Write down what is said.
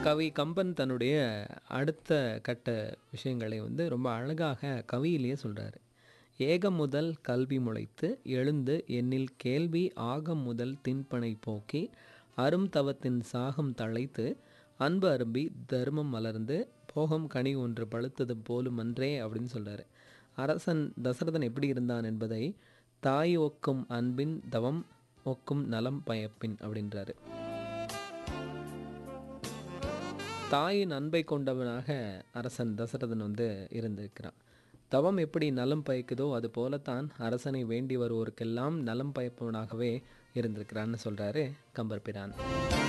கவி கம்பன் தன்னுடைய அடுத்த கட்ட விஷயங்களை வந்து ரொம்ப அழகாக கவியிலேயே சொல்றாரு. "ஏகம் முதல் கல்வி முளைத்து எழுந்து எண்ணில் கேள்வி ஆகம் முதல் திண்பணை போக்கி அரும் தவத்தின் சாகம் தழைத்து அன்பு அரும்பி தருமம் மலர்ந்து போகம் கனி ஒன்று பழுத்தது போலுமன்றே" அப்படின்னு சொல்றாரு. அரசன் தசரதன் எப்படி இருந்தான் என்பதை "தாய் ஒக்கும் அன்பின் தவம் ஒக்கும் நலம் பயப்பின்" அப்படின்றாரு. தாயின் அன்பை கொண்டவனாக அரசன் தசரதன் வந்து இருந்திருக்கிறான். தவம் எப்படி நலம் பயக்குதோ அதுபோலத்தான் அரசனை வேண்டி வருவோருக்கெல்லாம் நலம் பயப்பவனாகவே இருந்திருக்கிறான்னு சொல்றாரு கம்பர் பிரான்.